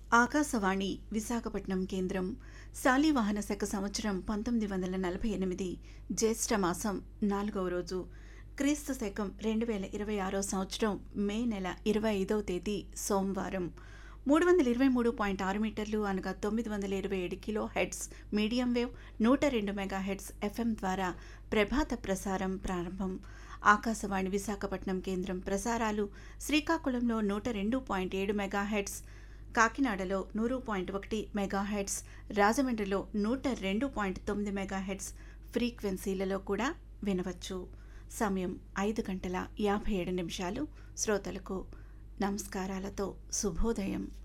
ఆకాశవాణి విశాఖపట్నం కేంద్రం శాలివాహన శక సంవత్సరం పంతొమ్మిది వందల నలభై ఎనిమిది జ్యేష్ఠ మాసం నాలుగవ రోజు క్రీస్తు శకం రెండు వేల ఇరవై ఆరో సంవత్సరం మే నెల ఇరవై ఐదవ తేదీ సోమవారం మూడు వందల ఇరవై మూడు పాయింట్ ఆరు మీటర్లు అనగా తొమ్మిది వందల ఇరవై ఏడు కిలో హెడ్స్ మీడియం వేవ్ నూట రెండు మెగా హెడ్స్ ఎఫ్ఎం ద్వారా ప్రభాత ప్రసారం ప్రారంభం ఆకాశవాణి విశాఖపట్నం కేంద్రం ప్రసారాలు శ్రీకాకుళంలో నూట రెండు పాయింట్ ఏడు మెగా హెడ్స్ కాకినాడలో నూరు పాయింట్ ఒకటి మెగా హెడ్స్ రాజమండ్రిలో నూట రెండు పాయింట్ తొమ్మిది మెగా హెడ్స్ ఫ్రీక్వెన్సీలలో కూడా వినవచ్చు సమయం ఐదు గంటల యాభై ఏడు నిమిషాలు శ్రోతలకు నమస్కారాలతో శుభోదయం